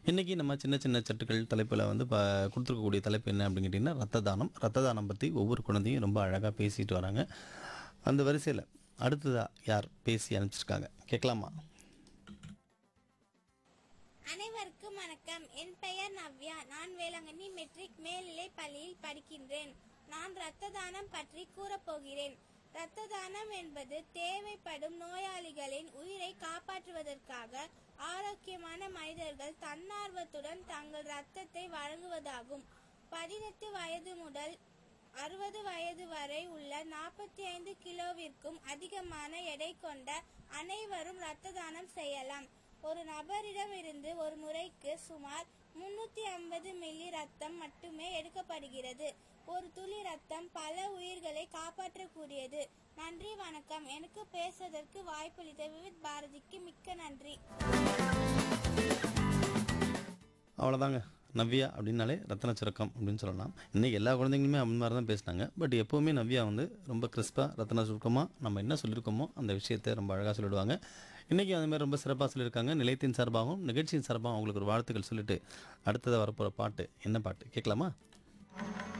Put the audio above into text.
இன்றைக்கி நம்ம சின்ன சின்ன சட்டுக்கள் தலைப்பில் வந்து இப்போ கொடுத்துருக்கக்கூடிய தலைப்பு என்ன அப்படின்னு கேட்டிங்கன்னா ரத்த தானம் ரத்த தானம் பற்றி ஒவ்வொரு குழந்தையும் ரொம்ப அழகாக பேசிட்டு வராங்க அந்த வரிசையில் அடுத்ததாக யார் பேசி அனுப்பிச்சிருக்காங்க கேட்கலாமா அனைவருக்கும் வணக்கம் என் பெயர் நவ்யா நான் வேளாங்கண்ணி மெட்ரிக் மேல்நிலை பள்ளியில் படிக்கின்றேன் நான் இரத்த தானம் பற்றி கூறப்போகிறேன் இரத்த தானம் என்பது தேவைப்படும் நோயாளிகளின் உயிரை காப்பாற்றுவதற்காக ஆரோக்கியமான மனிதர்கள் தன்னார்வத்துடன் தங்கள் இரத்தத்தை வழங்குவதாகும் பதினெட்டு வயது முதல் அறுபது வயது வரை உள்ள நாற்பத்தி ஐந்து கிலோவிற்கும் அதிகமான எடை கொண்ட அனைவரும் இரத்த தானம் செய்யலாம் ஒரு நபரிடமிருந்து ஒரு முறைக்கு சுமார் முன்னூத்தி ஐம்பது மில்லி ரத்தம் மட்டுமே எடுக்கப்படுகிறது ஒரு துளி ரத்தம் பல உயிர்களை காப்பாற்றக்கூடியது நன்றி வணக்கம் எனக்கு பேசுவதற்கு வாய்ப்பளித்த விவித் பாரதிக்கு மிக்க நன்றி அவ்வளோதாங்க நவ்யா அப்படின்னாலே ரத்தன சுரக்கம் அப்படின்னு சொல்லலாம் இன்றைக்கி எல்லா குழந்தைங்களுமே அந்த மாதிரி தான் பேசினாங்க பட் எப்போவுமே நவ்யா வந்து ரொம்ப கிறிஸ்பாக ரத்தன சுருக்கமாக நம்ம என்ன சொல்லியிருக்கோமோ அந்த விஷயத்தை ரொம்ப அழகாக சொல்லிடுவாங்க இன்றைக்கி அந்த மாதிரி ரொம்ப சிறப்பாக சொல்லியிருக்காங்க நிலையத்தின் சார்பாகவும் நிகழ்ச்சியின் சார்பாகவும் அவங்களுக்கு ஒரு வாழ்த்துக்கள் சொல்லிட்டு அடுத்ததாக வரப்போகிற பாட்டு என்ன பாட்டு கேட்கலாமா